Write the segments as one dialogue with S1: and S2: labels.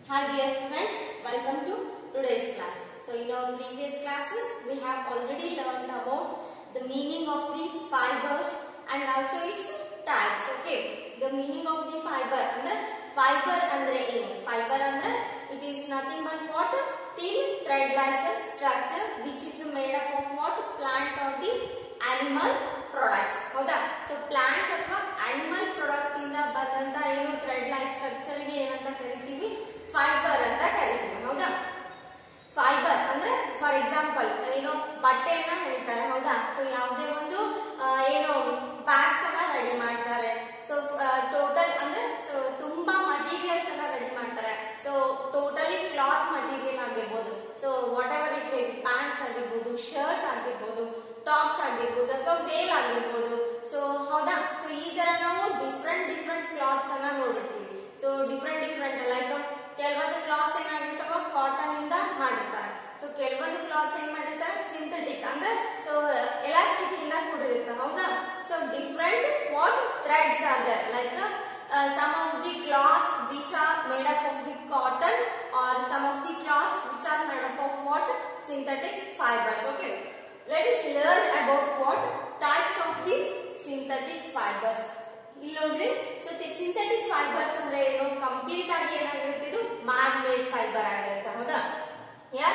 S1: Hi dear students, welcome to today's class. So in our previous classes, we have already learned about the meaning of the fibers and also its types. Okay, the meaning of the fiber ಅಂದ್ರೆ fiber ಅಂದ್ರೆ ಏನು fiber ಅಂದ್ರೆ it is nothing but what thin thread like structure which is made up of what plant or the animal products ಹೌದಾ so plant ಅಥವಾ animal product ಇಂದ ಬಂದಂತ ಏನು thread like structure ಗೆ ಏನಂತ ಕರಿತೀವಿ ಫೈಬರ್ ಅಂತ ಕರಿತೀವಿ ಹೌದಾ ಫೈಬರ್ ಅಂದ್ರೆ ಫಾರ್ ಎಕ್ಸಾಂಪಲ್ ಏನು ಬಟ್ಟೆಯನ್ನ ಹೇಳ್ತಾರೆ ಹೌದಾ ಸೊ ಯಾವುದೇ ಒಂದು ಆ, ಏನು ಬ್ಯಾಗ್ಸ್ ಅನ್ನ ರೆಡಿ ಮಾಡ್ತಾರೆ ಸೊ ಟೋಟಲ್ ಅಂದ್ರೆ ಸೊ ತುಂಬಾ ಮಟೀರಿಯಲ್ಸ್ ಅನ್ನ ರೆಡಿ ಮಾಡ್ತಾರೆ ಸೊ ಟೋಟಲಿ ಕ್ಲಾತ್ ಮಟೀರಿಯಲ್ ಆಗಿರ್ಬೋದು so whatever it may pants ಆಗಿರ್ಬೋದು ಶರ್ಟ್ ಆಗಿರ್ಬೋದು ಟಾಪ್ಸ್ ಆಗಿರ್ಬೋದು ಅಥವಾ ವೇಲ್ ಆಗಿರ್ಬೋದು ಸೊ ಹೌದಾ ಸೊ ಈ ತರ ನಾವು ಡಿಫ್ರೆಂಟ್ ಡಿಫ್ರೆಂಟ್ ಕ್ಲಾತ್ಸ್ ಅನ್ನ ನೋಡಿರ್ತೀವಿ ಸೊ ಡಿಫ್ರೆಂಟ್ ಡಿಫ್ರೆಂಟ್ ಲೈಕ್ ಕೆಲವೊಂದು ಕ್ಲಾತ್ಸ್ ಏನಾಗಿರ್ತಾವ ಕಾಟನ್ ಇಂದ ಮಾಡಿರ್ತಾರೆ ಸೊ ಕೆಲವೊಂದು ಕ್ಲಾತ್ಸ್ ಏನ್ ಮಾಡಿರ್ತಾರೆ ಸಿಂಥೆಟಿಕ್ ಅಂದ್ರೆ ಸೊ ಎಲಾಸ್ಟಿಕ್ ಇಂದ ಕೂಡಿರುತ್ತೆ ಹೌದಾ so different what threads are there like some of the clothes which are made up of the cotton are some of the clothes which are made up of what synthetic fibres okay let us learn about what types of the synthetic fibres ಇಲ್ಲಿ ನೋಡ್ರಿ so synthetic fibres ಅಂದ್ರೆ ಏನು complete ಆಗಿ ಏನಾಗಿರುತ್ತೆ ಇದು man made fibre ಆಗಿರುತ್ತೆ ಹೌದಾ ಯಾ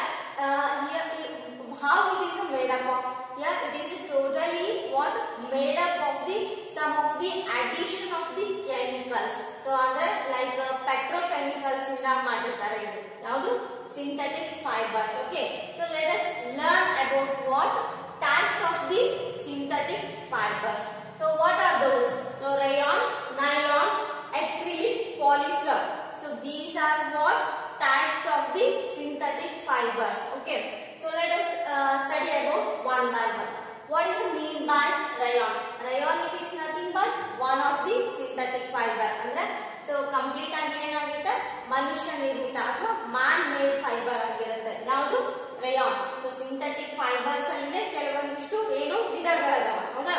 S1: how it is made up of yeah it is totally what made up of the some of the addition of the chemicals so ಅಂದ್ರೆ like uh, petrochemicals ಇಂದ ಮಾಡಿರ್ತಾರೆ ಇದು ಯಾವುದು synthetic fibers okay so let us learn about what types of the synthetic fibers so what are those so rayon nylon acrylic polyester so these are what types of the synthetic fibers okay so let us uh, study about one by one what is mean by rayon rayon it is nothing but one of the synthetic fiber ಅಂದ್ರೆ so complete ಆಗಿ ಏನಾಗುತ್ತೆ ಮನುಷ್ಯ ನಿರ್ಮಿತ ಅಥವಾ man made fibre ಆಗಿರುತ್ತೆ ಯಾವುದು Riyan so synthetic fibres ಅಲ್ಲಿ ಕೆಲವೊಂದಿಷ್ಟು ಏನು ವಿಧಗಳದಾವ ಹೌದಾ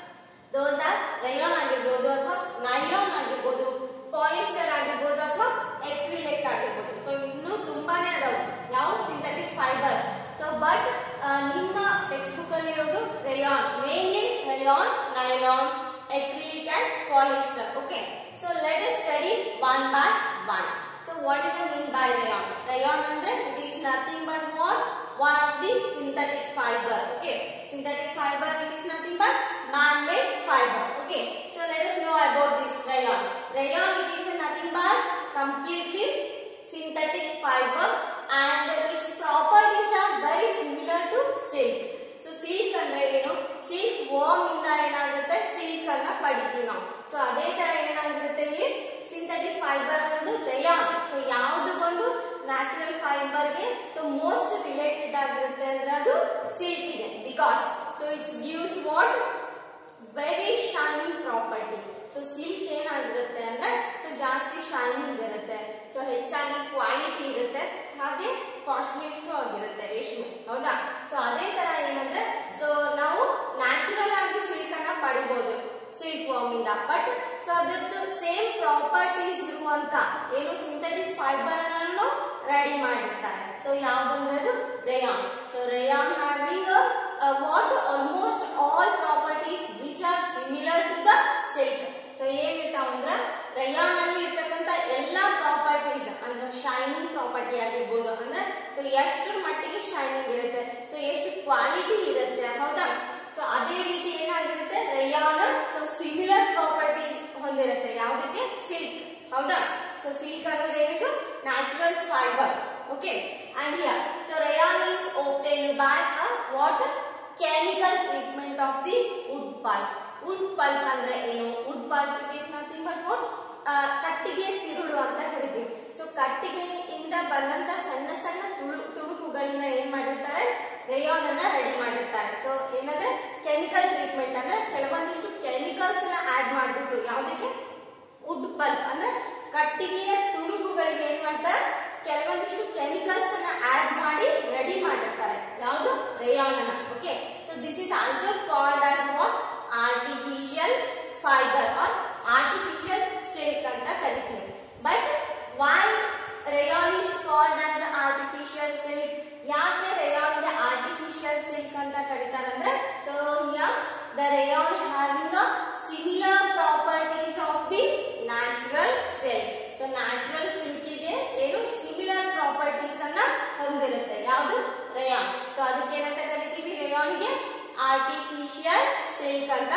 S1: ದೋಸ್ ಆರ್ ರಯಾನ್ ಆಗಿರ್ಬೋದು ಅಥವಾ ನೈಲಾನ್ ಆಗಿರ್ಬೋದು ಪಾಲಿಸ್ಟರ್ ಆಗಿರ್ಬೋದು ಅಥವಾ ಎಕ್ರಿಲಿಕ್ ಆಗಿರ್ಬೋದು ಸೊ ಇನ್ನೂ ತುಂಬಾನೇ ಅದಾವ ಯಾವ ಸಿಂಥೆಟಿಕ್ ಫೈಬರ್ಸ್ ಸೊ ಬಟ್ ನಿಮ್ಮ ಟೆಕ್ಸ್ಟ್ ಬುಕ್ ಅಲ್ಲಿ ಇರೋದು rayon mainly rayon nylon acrylic and polyester okay so let us study one by one so what is the mean by rayon rayon ಅಂದ್ರೆ it is nothing but what one of the synthetic fiber okay synthetic fiber it is nothing but man made fiber okay so let us know about this rayon rayon it is nothing but completely synthetic fiber and its properties are very similar to silk so silk ಅಂದ್ರೆ ಏನು silk silkworm ಇಂದ ಏನಾಗುತ್ತೆ silk ಅನ್ನ ಪಡಿತೀವಿ ನಾವು so ಅದೇ ತರ ಏನಾಗಿರುತ್ತೆ ಇಲ್ಲಿ ಸಿಂಥೆಟಿಕ್ ಫೈಬರ್ ಅನ್ನೋದು ರೇಯಾನ್ ಸೊ ಯಾವುದು ಒಂದು ನ್ಯಾಚುರಲ್ ಫೈಬರ್ಗೆ ಸೊ ಮೋಸ್ಟ್ ರಿಲೇಟೆಡ್ ಆಗಿರುತ್ತೆ ಅಂದ್ರೆ ಅದು ಸಿಲ್ಕ್ ಇದೆ because so it's gives what very shining property so silk ಏನಾಗಿರುತ್ತೆ ಅಂದ್ರೆ ಸೊ ಜಾಸ್ತಿ ಶೈನಿಂಗ್ ಇರುತ್ತೆ ಸೊ ಹೆಚ್ಚಾಗಿ ಕ್ವಾಲಿಟಿ ಇರುತ್ತೆ ಹಾಗೆ ಕಾಸ್ಟ್ಲಿಯಷ್ಟು ಆಗಿರುತ್ತೆ ರೇಷ್ಮೆ ಹೌದಾ ಸೊ ಅದೇ ತರ ಏನಂದ್ರೆ ಸೊ ನಾವು ನ್ಯಾಚುರಲ್ ಆಗಿ ಸಿಲ್ಕ್ ಅನ್ನ ಪಡಿಬಹುದು ಸಿಲ್ಕ್ ವರ್ಮ್ ಇಂದ ಬಟ್ ಸೊ ಅದರದ್ದು ಸೇಮ್ ಪ್ರಾಪರ್ಟೀಸ್ ಇರುವಂತ ಏನು ಸಿಂಥೆಟಿಕ್ ಫೈಬರ್ ಅನ್ನು ರೆಡಿ ಮಾಡಿರ್ತಾರೆ ಸೊ ಯಾವ್ದಂದ್ರೆ rayon so rayon having what almost all properties which are similar to the silk so ಏನಿರ್ತಾವ ಅಂದ್ರ ರೇಯಾನ್ ಅಲ್ಲಿ ಇರ್ತಕ್ಕಂತ ಎಲ್ಲಾ ಪ್ರಾಪರ್ಟೀಸ್ ಅಂದ್ರೆ ಶೈನಿಂಗ್ ಪ್ರಾಪರ್ಟಿ ಆಗಿರ್ಬೋದು ಅಂದ್ರೆ ಸೊ ಎಷ್ಟು ಮಟ್ಟಿಗೆ ಶೈನಿಂಗ್ ಇರುತ್ತೆ ಸೊ ಎಷ್ಟು ಕ್ವಾಲಿಟಿ ಇರುತ್ತೆ ಹೌದಾ ಸೊ ಅದೇ ರೀತಿ ಏನಾಗಿರುತ್ತೆ ರೇಯಾನ್ ಸೊ ಸಿಮಿಲರ್ ಪ್ರಾಪರ್ಟೀಸ್ ಹೊಂದಿರುತ್ತೆ ಯಾವುದಕ್ಕೆ ಸಿಲ್ಕ್ ಹೌದಾ ಸೊ ಸಿಲ್ಕ್ ಅನ್ನೋದು ಏನಿದು natural fibre okay and here so rayon is obtained by a what chemical treatment of the wood pulp wood pulp ಅಂದ್ರೆ ಏನು wood pulp it is nothing but what ಕಟ್ಟಿಗೆ ತಿರುಳು ಅಂತ ಕರಿತೀವಿ ಸೊ ಕಟ್ಟಿಗೆಯಿಂದ ಬಂದಂತ ಸಣ್ಣ ಸಣ್ಣ ತುಳು ತುಣುಕುಗಳಿಂದ ಏನ್ ಮಾಡಿರ್ತಾರೆ ರೇಯಾನ್ ಅನ್ನ ರೆಡಿ ಮಾಡಿರ್ತಾರೆ ಸೊ ಏನಂದ್ರೆ ಕೆಮಿಕಲ್ ಟ್ರೀಟ್ಮೆಂಟ್ ಅಂದ್ರೆ ಕೆಲವೊಂದಿಷ್ಟು ಕೆಮಿಕಲ್ಸ್ ನ ಆಡ್ ಮಾಡ್ಬಿಟ್ಟು ಯಾವ್ದಕ್ಕೆ ವುಡ್ ಪಲ್ಪ್ ಅಂದ್ರೆ ಕಟ್ಟಿಗೆಯ ತುಣುಕುಗಳಿಗೆ ಏನ್ ಮಾಡ್ತಾರೆ ಕೆಲವೊಂದಿಷ್ಟು ಕೆಮಿಕಲ್ಸ್ ಅನ್ನ ಆಡ್ ಮಾಡಿ ರೆಡಿ ಮಾಡಿರ್ತಾರೆ ಯಾವುದು ರೇಯಾನ್ ಅನ್ನ okay so this is also called as what artificial fibre or artificial silk ಅಂತ ಕರಿತೀವಿ ಬಟ್ ವೈ ರೇಯಾನ್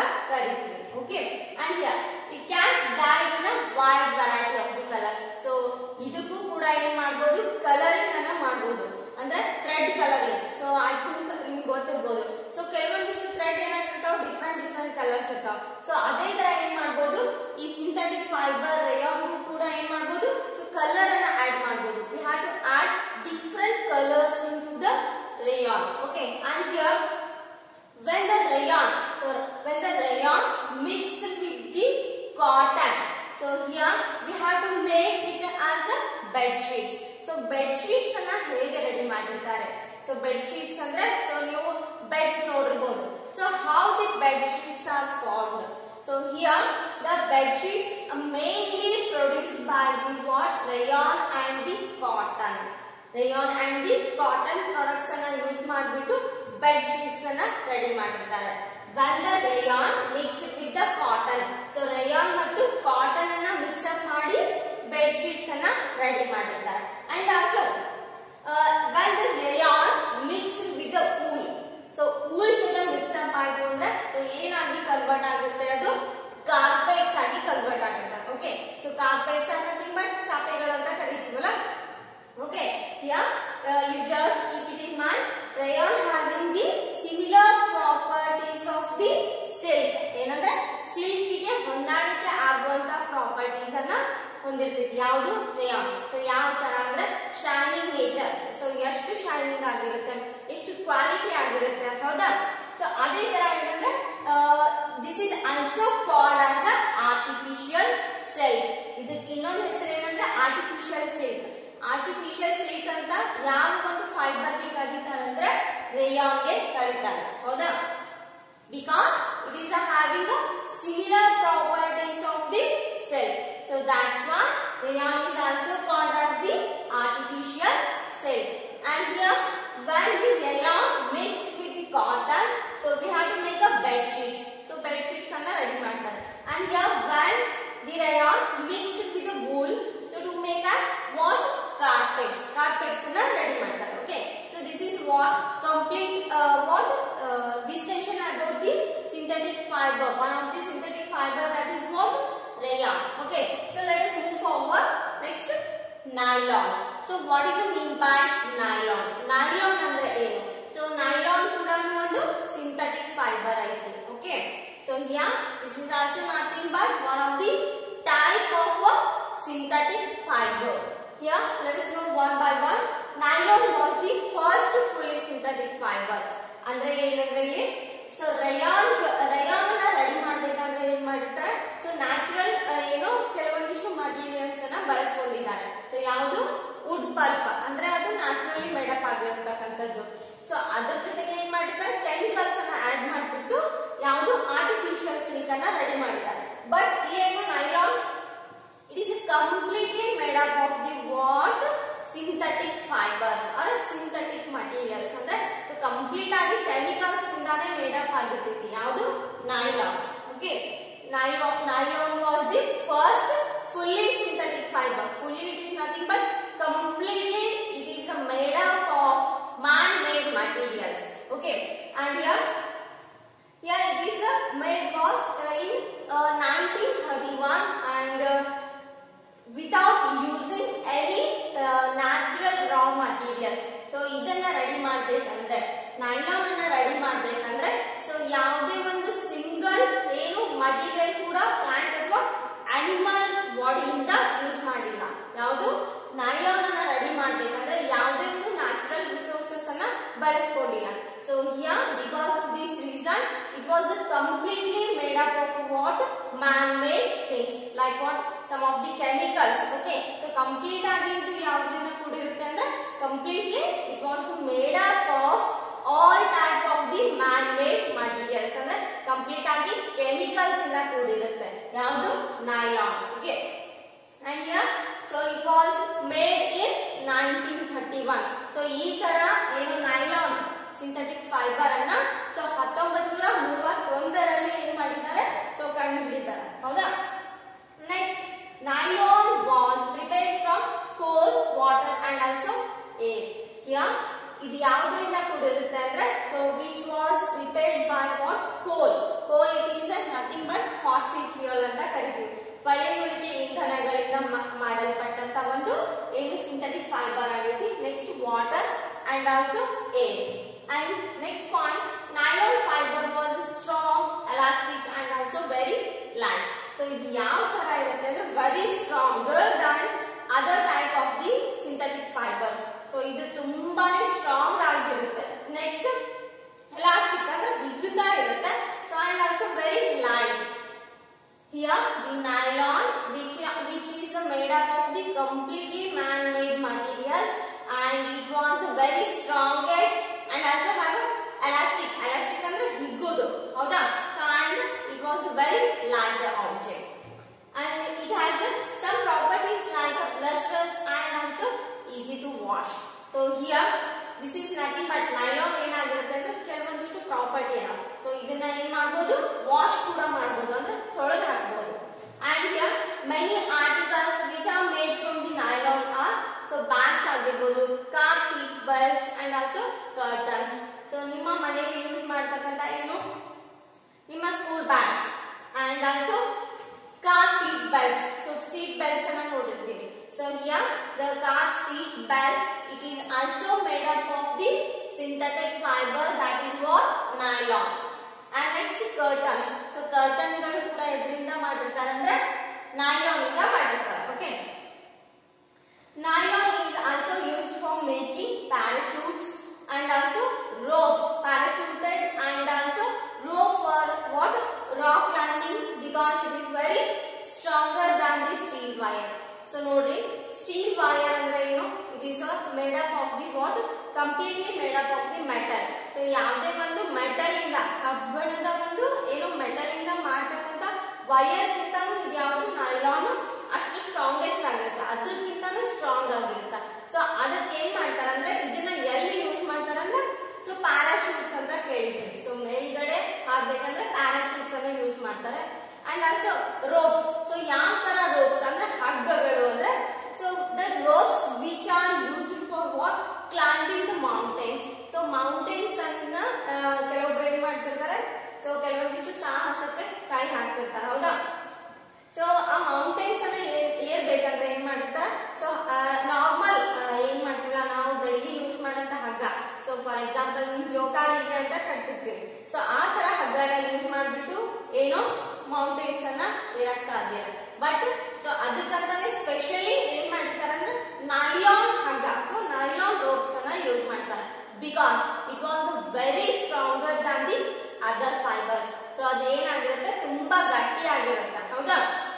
S1: ಕರಿತೀವಿ okay and here it can dye in a wide variety of the colours so ಇದಕ್ಕೂ ಕೂಡ ಏನ್ ಮಾಡ್ಬೋದು colouring ಅನ್ನ ಮಾಡ್ಬೋದು ಅಂದ್ರೆ thread colouring so I think ನಿಮ್ಗೆ ಗೊತ್ತಿರ್ಬೋದು ಸೊ ಕೆಲವೊಂದಿಷ್ಟು ಥ್ರೆಡ್ ಏನಾಗಿರ್ತಾವ ಡಿಫ್ರೆಂಟ್ ಡಿಫ್ರೆಂಟ್ ಕಲರ್ಸ್ ಇರ್ತಾವ ಸೊ ಅದೇ ತರ ಏನ್ ಮಾಡ್ಬೋದು ಈ ಸಿಂಥೆಟಿಕ್ ಫೈಬರ್ ರೇಯಾನ್ಗೂ ಕೂಡ ಏನ್ ಮಾಡ್ಬೋದು ಸೊ ಕಲರ್ ಅನ್ನ ಆಡ್ ಮಾಡ್ಬೋದು we have to add different colours into the rayon okay and here when the rayon so when the rayon mixed with the cotton so here we have to make it as a bed sheets so bed sheets ಅನ್ನ ಹೇಗೆ ready ಮಾಡಿರ್ತಾರೆ so bed sheets ಅಂದ್ರೆ so ನೀವು beds ನೋಡಿರ್ಬೋದು so how the bed sheets are formed so here the bed sheets mainly produced by the what rayon and the cotton rayon and the cotton products ಅನ್ನ use ಮಾಡಿಬಿಟ್ಟು bed sheets ಅನ್ನ ready ಮಾಡಿರ್ತಾರೆ when the rayon mixed with the cotton so rayon ಮತ್ತು cotton ಅನ್ನ mix up ಮಾಡಿ bed sheets ಅನ್ನ ready ಮಾಡಿರ್ತಾರೆ and also when the rayon mixed with the wool so wool ಜೊತೆ ಮಿಕ್ಸ್ ಅಪ್ ಆಯ್ತು ಅಂದ್ರೆ so ಏನಾಗಿ ಕನ್ವರ್ಟ್ ಆಗುತ್ತೆ ಅದು ಕಾರ್ಪೆಟ್ಸ್ ಆಗಿ ಕನ್ವರ್ಟ್ ಆಗುತ್ತೆ okay so carpets are nothing but ಚಾಪೆಗಳು ಅಂತ ಕರಿತೀವಲ್ಲ Okay, here uh, you just keep it in mind. Rayon having the similar properties of the silk. ಏನಂದ್ರೆ ಸಿಲ್ಕ್ ಗೆ ಹೊಂದಾಣಿಕೆ ಆಗುವಂತ ಪ್ರಾಪರ್ಟೀಸ್ ಅನ್ನ ಹೊಂದಿರ್ತೈತಿ ಯಾವುದು ರೇಯಾನ್ ಸೊ ಯಾವ ತರ ಅಂದ್ರೆ ಶೈನಿಂಗ್ ನೇಚರ್ ಸೊ ಎಷ್ಟು ಶೈನಿಂಗ್ ಆಗಿರುತ್ತೆ ಎಷ್ಟು ಕ್ವಾಲಿಟಿ ಆಗಿರುತ್ತೆ ಹೌದಾ ಸೊ ಅದೇ ತರ ಏನಂದ್ರೆ this is also called as a artificial silk ಇದಕ್ಕೆ ಇನ್ನೊಂದು ಹೆಸರು ಏನಂದ್ರೆ ಆರ್ಟಿಫಿಷಿಯಲ್ ಸಿಲ್ಕ್ ಆರ್ಟಿಫಿಷಿಯಲ್ ಸಿಲ್ಕ್ ಅಂತ ಯಾವ ಒಂದು ಫೈಬರ್ ಗೆ ಕರೀತಾರೆ ಅಂದ್ರೆ ರೇಯಾನ್ ಗೆ ಕರೀತಾರೆ ಹೌದಾ because it is having similar properties of the silk so that's why rayon is also called as the artificial silk and here when the rayon mixed with the cotton so we have to make a bed sheets so bed sheets ಅನ್ನ ready ಮಾಡ್ತಾರೆ and here when the rayon mixed with the wool so to make a what carpets carpets ಅನ್ನ ready ಮಾಡ್ತಾರೆ okay so this is what complete uh, what uh, discussion about the synthetic fiber one of the synthetic fiber that is what rayon okay so let us move forward next nylon so what is the mean by nylon nylon ಅಂದ್ರೆ ಏನು so nylon ಕೂಡ ಒಂದು synthetic fiber ಐತಿ okay so here this is also nothing but one of the type of a synthetic fiber here let us know one by one nylon was the first fully synthetic fiber ಅಂದ್ರೆ ಏನಂದ್ರೆ ಇಲ್ಲಿ so Riyan Riyan ಅನ್ನ ready ಮಾಡ್ಬೇಕಂದ್ರೆ ಏನ್ ಮಾಡಿರ್ತಾರೆ so natural ಏನೋ ಕೆಲವೊಂದಿಷ್ಟು materials ಅನ್ನ ಬಳಸ್ಕೊಂಡಿದ್ದಾರೆ ಸೊ ಯಾವುದು ವುಡ್ ಪಲ್ಪ್ ಅಂದ್ರೆ ಅದು ನ್ಯಾಚುರಲಿ ಮೇಡಪ್ ಆಗಿರ್ತಕ್ಕಂಥದ್ದು ಸೊ ಅದ್ರ ಜೊತೆಗೆ ಏನ್ ಮಾಡಿರ್ತಾರೆ ಕೆಮಿಕಲ್ಸ್ ಅನ್ನ ಆಡ್ ಮಾಡ್ಬಿಟ್ಟು ಯಾವುದು ಆರ್ಟಿಫಿಷಿಯಲ್ ಸಿಲ್ಕ್ ಅನ್ನ ರೆಡಿ ಮಾಡಿದ್ದಾರೆ ಬಟ್ ಏನು nylon it is completely made up of the what synthetic fibers or synthetic materials ಅಂದ್ರೆ ಸೊ ಕಂಪ್ಲೀಟ್ ಆಗಿ ಕೆಮಿಕಲ್ಸ್ ಇಂದಾನೆ ಮೇಡ್ ಅಪ್ ಆಗಿರ್ತೈತಿ ಯಾವುದು nylon okay nylon nylon was the first fully synthetic fiber fully it is nothing but completely it is a made up of man made materials okay and here here it is uh, made was uh, in uh, 1931 and uh, without using any uh, natural raw materials so ಇದನ್ನ ready ಮಾಡ್ಬೇಕಂದ್ರೆ nylon ಅನ್ನ ready ಮಾಡ್ಬೇಕಂದ್ರೆ so ಯಾವುದೇ ಒಂದು single ಏನು material ಕೂಡ plant ಅಥವಾ animal ಬಾಡಿಯಿಂದ use ಮಾಡಿಲ್ಲ ಯಾವುದು ನೈಲಾನ್ ಅನ್ನ ರೆಡಿ ಮಾಡ್ಬೇಕಂದ್ರೆ ಯಾವುದೇ ಒಂದು ನ್ಯಾಚುರಲ್ ರಿಸೋರ್ಸಸ್ ಅನ್ನ ಬಳಸ್ಕೊಂಡಿಲ್ಲ so here because of this reason it was completely made up of what man made things like what some of the chemicals okay so complete ಆಗಿ ಇದು ಯಾವ್ದ್ರಿಂದ ಕೂಡಿರುತ್ತೆ ಅಂದ್ರೆ completely it was made up of all type of the man made materials ಅಂದ್ರೆ complete ಆಗಿ chemicals ಇಂದ ಕೂಡಿರುತ್ತೆ ಯಾವುದು nylon okay and here so it was made in nineteen thirty one so ಈ ತರ ಏನು ನೈಲಾನ್ ಸಿಂಥೆಟಿಕ್ ಫೈಬರ್ ಅನ್ನ so ಹತ್ತೊಂಬತ್ತು ನೂರ ಮೂವತ್ತೊಂದರಲ್ಲಿ ಏನ್ ಮಾಡಿದ್ದಾರೆ ಸೊ ಕಂಡು ಹಿಡಿತಾರೆ ಹೌದಾ next nylon was prepared from coal water and also air here ಇದು ಯಾವುದರಿಂದ ಕೂಡಿರುತ್ತೆ ಅಂದ್ರೆ so which was prepared by what coal coal it is a synthetic fibre ಆಗೈತಿ next water and also air and next point nylon fibre was strong elastic and also very light so ಇದು ಯಾವ ತರ ಇರುತ್ತೆ ಅಂದ್ರೆ very stronger Dhan other type of the synthetic fibres so ಇದು ತುಂಬಾನೇ strong ಆಗಿರುತ್ತೆ next elastic ಅಂದ್ರೆ ಹಿಗ್ಗುತ್ತಾ ಇರುತ್ತೆ so and also very light Here, the nylon, which, which is the made up of the completely man-made materials, and it was the very strongest and also have a elastic. Elastic ಅಂದ್ರೆ ಹಿಗ್ಗೋದು ಹೌದಾ So, and it was a very light object. And it has uh, some properties like lustrous and also easy to wash. So here, this is nothing but nylon ಏನಾಗಿರುತ್ತೆ ಅಂದ್ರೆ ಕೆಲವೊಂದಿಷ್ಟು property ಅದ so ಇದನ್ನ ಏನ್ ಮಾಡ್ಬೋದು wash ಕೂಡ ಮಾಡ್ಬೋದು ಅಂದ್ರೆ ತೊಳೆದು ಹಾಕ್ಬೋದು and here many articles which are made from the nylon are so bags ಆಗಿರ್ಬೋದು car seat belts and also curtains so ನಿಮ್ಮ ಮನೆಯಲ್ಲಿ ಯೂಸ್ ಮಾಡ್ತಕ್ಕಂತ ಏನು ನಿಮ್ಮ school bags and also car seat belts so seat belts ಅನ್ನ ನೋಡಿರ್ತೀವಿ so here the car seat belt it is also made up of the synthetic fibre that is what nylon and next curtains so curtain ಗಳು ಕೂಡ ಎದರಿಂದ ಮಾಡಿರ್ತಾರೆ ಅಂದ್ರೆ nylon ಇಂದ ಮಾಡಿರ್ತಾರೆ okay Nylon is also used for making parachutes and also ropes, parachuted and also rope for what? Rock climbing because it is very stronger than the steel wire. So ನೋಡ್ರಿ steel wire ಅಂದ್ರೆ ಏನು it is made up of the what completely made up of the metal so ಯಾವುದೇ ಒಂದು metal ಇಂದ ಕಬ್ಬಿಣದ ಒಂದು ಏನು metal ಇಂದ ಮಾಡ್ತಕ್ಕಂತ ವೈರ್ ಗಿಂತಾನು ಇದು ಯಾವುದು ನೈಲಾನ್ ಅಷ್ಟು ಸ್ಟ್ರಾಂಗೆಸ್ಟ್ ಆಗಿರುತ್ತೆ ಅದಕ್ಕಿಂತಾನು ಸ್ಟ್ರಾಂಗ್ ಆಗಿರುತ್ತೆ ಸೊ ಅದಕ್ಕೆ ಏನ್ ಮಾಡ್ತಾರೆ ಅಂದ್ರೆ ಇದನ್ನ ಎಲ್ಲಿ ಯೂಸ್ ಮಾಡ್ತಾರೆ ಅಂದ್ರೆ ಸೊ ಪ್ಯಾರಾಶೂಟ್ಸ್ ಅಂತ ಕೇಳಿದ್ವಿ ಸೊ ಮೇಲ್ಗಡೆ ಹಾಕ್ಬೇಕಂದ್ರೆ ಪ್ಯಾರಾಶೂಟ್ಸ್ ಅನ್ನ ಯೂಸ್ ಮಾಡ್ತಾರೆ ಅಂಡ್ ಆಲ್ಸೋ ರೋಪ್ಸ್ ಸೊ ಯಾವ ತರ ರೋಪ್ಸ್ ಅಂದ್ರೆ ಹಗ್ಗಗಳು ಅಂದ್ರೆ so the ropes which are used for what climbing the mountains so mountains ಅನ್ನ ಆ, ಕೆಲವೊಬ್ರು ಏನ್ ಮಾಡ್ತಿರ್ತಾರೆ ಸೊ ಕೆಲವೊಂದಿಷ್ಟು ಸಾಹಸಕ್ಕೆ ಕೈ ಹಾಕ್ತಿರ್ತಾರೆ ಹೌದಾ ಸೊ ಆ ಮೌಂಟೇನ್ಸ್ ಅನ್ನ ಏರ್- ಏರ್ಬೇಕಂದ್ರೆ ಏನ್ ಮಾಡಿರ್ತಾರೆ ಸೊ ನಾರ್ಮಲ್ ಏನ್ ಮಾಡ್ತೀವಲ್ಲ ನಾವು ಡೈಲಿ ಯೂಸ್ ಮಾಡಂತ ಹಗ್ಗ ಸೊ ಫಾರ್ ಎಕ್ಸಾಂಪಲ್ ನಿಮ್ ಜೋಕಾಲಿಗೆ ಅಂತ ಕಟ್ತಿರ್ತೀವಿ ಸೊ ಆ ತರ ಹಗ್ಗನ ಯೂಸ್ ಮಾಡ್ಬಿಟ್ಟು ಏನೋ ಮೌಂಟೇನ್ಸ್ ಅನ್ನ ಏರಕ್ ಸಾಧ್ಯ ಬಟ್ ಸೊ ಅದಕ್ಕಂತಾನೆ ಸ್ಪೆಷಲಿ ಏನ್ ಮಾಡಿರ್ತಾರೆ ಅಂದ್ರೆ ನೈಲಾನ್ ಹಗ್ಗ ಅಥವಾ ನೈಲಾನ್ ರೋಪ್ಸ್ ಅನ್ನ ಯೂಸ್ ಮಾಡ್ತಾರೆ because it was very stronger than the other fibres so ಅದೇನಾಗಿರುತ್ತೆ ತುಂಬಾ ಗಟ್ಟಿ ಆಗಿರುತ್ತೆ ಹೌದಾ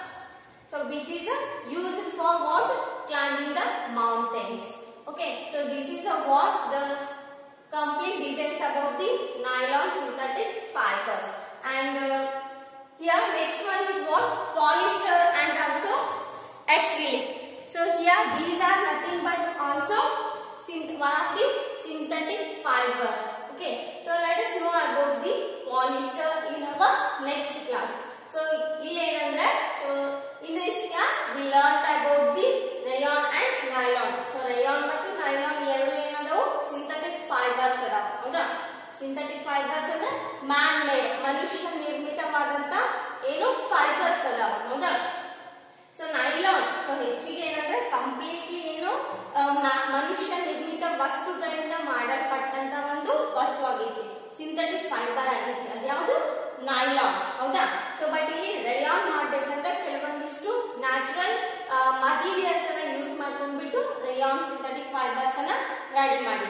S1: so which is used for what climbing the mountains okay so this is a what the complete details about the nylon synthetic fibers and uh, here next one is what polyester and also acrylic so here these are nothing but also syn- one of the synthetic fibers okay so let us know about the polyester in our next class so ಇಲ್ಲಿ ಏನಂದ್ರೆ so in this class we learned about the rayon and nylon so rayon ಮತ್ತು nylon ಎರಡು ಏನದವು synthetic fibres ಅದಾವ ಹೌದಾ synthetic fibres ಅಂದ್ರೆ man made ಮನುಷ್ಯ ನಿರ್ಮಿತವಾದಂತ ಏನು ಫೈಬರ್ಸ್ ಅದಾವ ಹೌದಾ ಸೊ ನೈಲಾನ್ ಸೊ ಹೆಚ್ಚಿಗೆ ಏನಂದ್ರೆ ಕಂಪ್ಲೀಟ್ಲಿ ಏನು ಆ, ಮ- ಮನುಷ್ಯ ನಿರ್ಮಿತ ವಸ್ತುಗಳಿಂದ ಮಾಡಲ್ಪಟ್ಟಂತ ಒಂದು ವಸ್ತು ಆಗೈತಿ ಸಿಂಥೆಟಿಕ್ ಫೈಬರ್ ಆಗೈತಿ ಅದ್ಯಾವುದು ನೈಲಾನ್ ಹೌದಾ ಸೊ ಬಟ್ ಇಲ್ಲಿ ರೇಯಾನ್ ಮಾಡ್ಬೇಕಂದ್ರೆ ಕೆಲವೊಂದಿಷ್ಟು ನ್ಯಾಚುರಲ್ ಮಟೀರಿಯಲ್ಸ್ ಅನ್ನ ಯೂಸ್ ಮಾಡ್ಕೊಂಡ್ಬಿಟ್ಟು ರೇಯಾನ್ ಸಿಂಥೆಟಿಕ್ ಫೈಬರ್ಸ್ ಅನ್ನ ರೆಡಿ ಮಾಡಿ